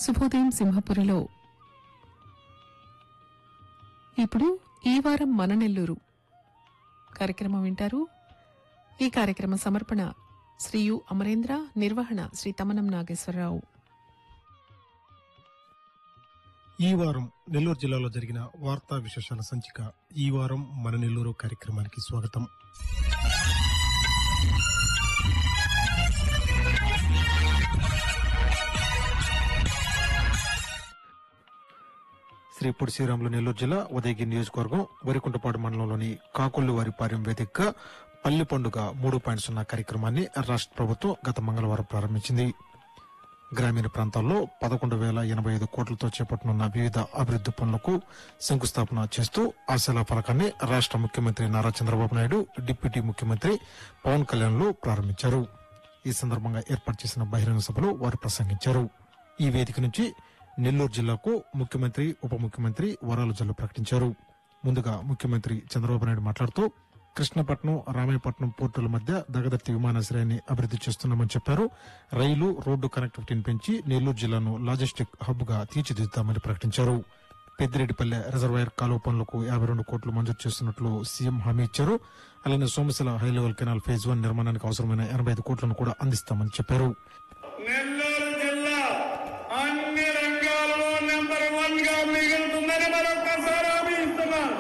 శుభోదయం సింహపురిలో ఇప్పుడు ఈ వారం మన నెల్లూరు కార్యక్రమం వింటారు ఈ కార్యక్రమ సమర్పణ శ్రీ యు అమరేంద్ర నిర్వహణ శ్రీ తమనం నాగేశ్వరరావు ఈ వారం నెల్లూరు జిల్లాలో జరిగిన వార్తా విశేషాల సంచిక ఈ వారం మన నెల్లూరు కార్యక్రమానికి స్వాగతం శ్రీ పొడి శ్రీరాములు నెల్లూరు జిల్లా ఉదయగిరి నియోజకవర్గం వరికుంటపాడు మండలంలోని కాకొల్లు వారి పార్యం వేదికగా పల్లి పండుగ మూడు పాయింట్ సున్నా కార్యక్రమాన్ని రాష్ట్ర ప్రభుత్వం గత మంగళవారం ప్రారంభించింది గ్రామీణ ప్రాంతాల్లో పదకొండు వేల ఎనభై ఐదు కోట్లతో చేపట్టనున్న వివిధ అభివృద్ది పనులకు శంకుస్థాపన చేస్తూ ఆశల ఫలకాన్ని రాష్ట్ర ముఖ్యమంత్రి నారా చంద్రబాబు నాయుడు డిప్యూటీ ముఖ్యమంత్రి పవన్ కళ్యాణ్లు ప్రారంభించారు ఈ సందర్భంగా ఏర్పాటు చేసిన బహిరంగ సభలో వారు ప్రసంగించారు ఈ వేదిక నుంచి నెల్లూరు జిల్లాకు ముఖ్యమంత్రి ఉప ముఖ్యమంత్రి వరాల జల్లు ప్రకటించారు ముందుగా ముఖ్యమంత్రి చంద్రబాబు నాయుడు మాట్లాడుతూ కృష్ణపట్నం రామాయపట్నం పోర్టుల మధ్య దగదర్తి విమానాశ్రయాన్ని అభివృద్ది చేస్తున్నామని చెప్పారు రైలు రోడ్డు కనెక్టివిటీని పెంచి నెల్లూరు జిల్లాను లాజిస్టిక్ హబ్ గా తీర్చిదిద్దామని ప్రకటించారు పెద్దిరెడ్డిపల్లె రిజర్వాయర్ కాలువ పనులకు యాభై రెండు కోట్లు మంజూరు చేస్తున్నట్లు సీఎం హామీ ఇచ్చారు అలానే Somasila high level canal phase one నిర్మాణానికి అవసరమైన ఎనభై ఐదు కోట్లను కూడా అందిస్తామని చెప్పారు నెల్లూరు జిల్లా అన్ని రంగాల్లో నెంబర్ వన్ గా మిగులుతుందని మరొకసారి హామీ ఇస్తున్నాను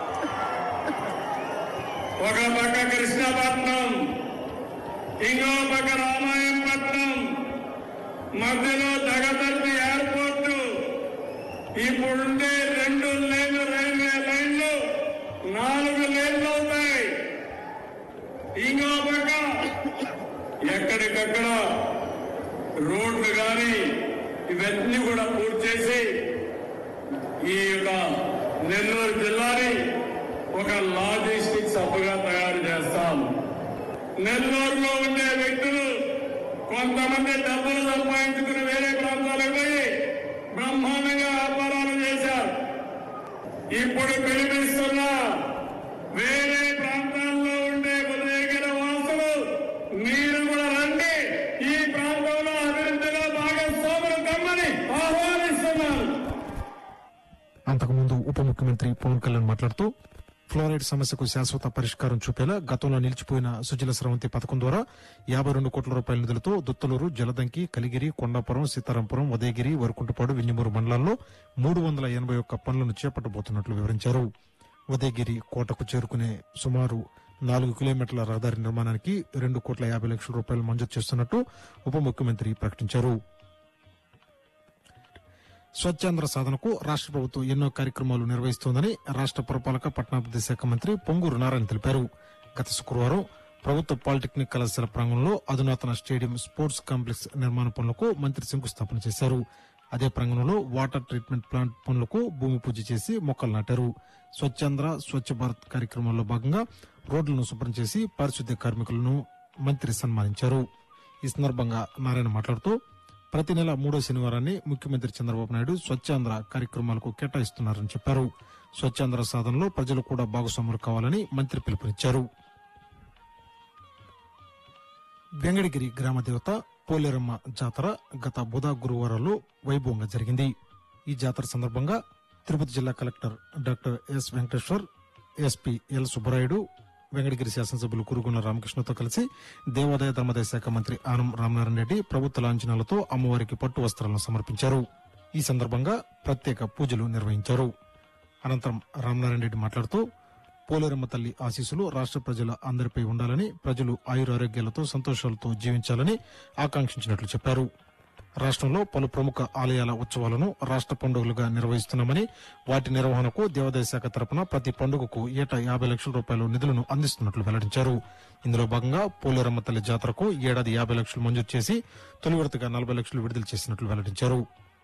ఒక పక్క కృష్ణపట్నం ఇంకో పక్క రామాయణపట్నం మధ్యలో దగదర్తి ఎయిర్పోర్టు ఇప్పుడుండే రెండు లేన్లు రైల్వే లైన్లు నాలుగు లేన్లు అవుతాయి ఇంకో పక్క ఎక్కడికక్కడ రోడ్లు కానీ ఇవన్నీ కూడా పూర్తి చేసి ఈ యొక్క నెల్లూరు జిల్లాని ఒక లాజిస్టిక్స్ హబ్గా తయారు చేస్తాం నెల్లూరులో ఉండే వ్యక్తులు కొంతమంది డబ్బులు సంపాదించుకుని వేరే ప్రాంతాలకు పోయి బ్రహ్మాండంగా వ్యాపారాలు చేశారు ఇప్పుడు పిలిపిస్తున్న వేరే ప్రాంతాల్లో ఉండే ఉదయగిరి వాసులు మీరు కూడా రండి ఈ ప్రాంతంలో అభివృద్ధిలో భాగస్వాములు కమ్మని ఆహ్వానిస్తున్నారు అంతకుముందు ఉప ముఖ్యమంత్రి పవన్ కళ్యాణ్ మాట్లాడుతూ ఫ్లోరైడ్ సమస్యకు శాశ్వత పరిష్కారం చూపేలా గతంలో నిలిచిపోయిన సుజల స్రవంతి పథకం ద్వారా యాభై రెండు కోట్ల రూపాయల నిధులతో దుత్తలూరు జలదంకి కలిగిరి కొండాపురం సీతారాంపురం ఉదయగిరి వరకుంటపాడు వింజమూరు మండలాల్లో మూడు వందల ఎనభై ఒక్క పనులను చేపట్టబోతున్నట్లు వివరించారు ఉదయగిరి కోటకు చేరుకునే సుమారు నాలుగు కిలోమీటర్ల రహదారి నిర్మాణానికి రెండు కోట్ల యాభై లక్షల రూపాయలు మంజూరు చేస్తున్నట్టు ఉప ముఖ్యమంత్రి ప్రకటించారు స్వచ్ఛాంధ్ర సాధనకు రాష్ట్ర ప్రభుత్వం ఎన్నో కార్యక్రమాలు నిర్వహిస్తోందని రాష్ట్ర పురపాలక పట్టణాభివృద్ధి శాఖ మంత్రి పొంగూరు నారాయణ తెలిపారు గత శుక్రవారం ప్రభుత్వ పాలిటెక్నిక్ కళాశాల ప్రాంగణంలో అధునాతన స్టేడియం స్పోర్ట్స్ కాంప్లెక్స్ నిర్మాణ పనులకు మంత్రి శంకుస్థాపన చేశారు అదే ప్రాంగణంలో వాటర్ ట్రీట్మెంట్ ప్లాంట్ పనులకు భూమి పూజ చేసి మొక్కలు నాటారు స్వచ్ఛాంధ్ర స్వచ్ఛ భారత్ కార్యక్రమంలో భాగంగా రోడ్లను శుభ్రం చేసి పారిశుద్ధ్య కార్మికులను మంత్రి సన్మానించారు ఈ సందర్భంగా నారాయణ మాట్లాడుతూ ప్రతి నెల మూడో శనివారాన్ని ముఖ్యమంత్రి చంద్రబాబు నాయుడు స్వచ్ఛాంధ్ర కార్యక్రమాలకు కేటాయిస్తున్నారని చెప్పారు స్వచ్ఛాంధ్ర సాధనలో ప్రజలు కూడా భాగస్వాములు కావాలని మంత్రి పిలుపునిచ్చారు వెంగడగిరి గ్రామ దేవత పోలేరమ్మ జాతర గత బుధ గురువారాల్లో వైభవంగా జరిగింది ఈ జాతర సందర్భంగా తిరుపతి జిల్లా collector doctor S Venkateshwar SP L Subbarayudu Venkatagiri శాసనసభ్యులు కురుగున రామకృష్ణతో కలిసి దేవాదాయ ధర్మాదాయ శాఖ మంత్రి ఆనం రామనారాయణ రెడ్డి ప్రభుత్వ లాంఛనాలతో అమ్మవారికి పట్టు వస్త్రాలను సమర్పించారు ఈ సందర్భంగా ప్రత్యేక పూజలు నిర్వహించారు అనంతరం రామనారాయణ రెడ్డి మాట్లాడుతూ పోలేరమ్మ తల్లి ఆశీస్సులు రాష్ట్ర ప్రజల అందరిపై ఉండాలని ప్రజలు ఆయురారోగ్యాలతో సంతోషాలతో జీవించాలని ఆకాంక్షించినట్లు చెప్పారు రాష్ట్రంలో పలు ప్రముఖ ఆలయాల ఉత్సవాలను రాష్ట్ర పండుగలుగా నిర్వహిస్తున్నామని వాటి నిర్వహణకు దేవాదాయ శాఖ తరపున ప్రతి పండుగకు ఏటా యాభై లక్షల రూపాయల నిధులను అందిస్తున్నట్లు వెల్లడించారు ఇందులో భాగంగా పోలేరమ్మ తల్లి జాతరకు ఏడాది యాభై లక్షలు మంజూరు చేసి తొలి విడతగా నలభై లక్షలు విడుదల చేసినట్లు వెల్లడించారు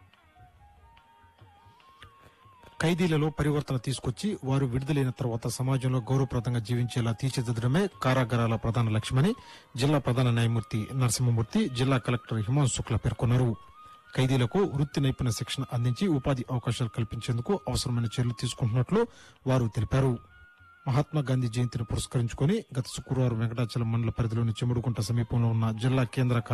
ఖైదీలలో పరివర్తన తీసుకొచ్చి వారు విడుదలైన తర్వాత సమాజంలో గౌరవప్రదంగా జీవించేలా తీర్చిదిద్దడమే కారాగారాల ప్రధాన లక్ష్యమని జిల్లా ప్రధాన న్యాయమూర్తి నరసింహమూర్తి జిల్లా కలెక్టర్ హిమాంశు శుక్లా పేర్కొన్నారు ఖైదీలకు వృత్తి నైపుణ్య శిక్షణ అందించి ఉపాధి అవకాశాలు కల్పించేందుకు అవసరమైన చర్యలు తీసుకుంటున్నట్లు వారు తెలిపారు మహాత్మా గాంధీ జయంతిని పురస్కరించుకుని గత శుక్రవారం వెంకటాచలం మండల పరిధిలోని చెముడుకుంట సమీపంలో ఉన్న జిల్లా కేంద్ర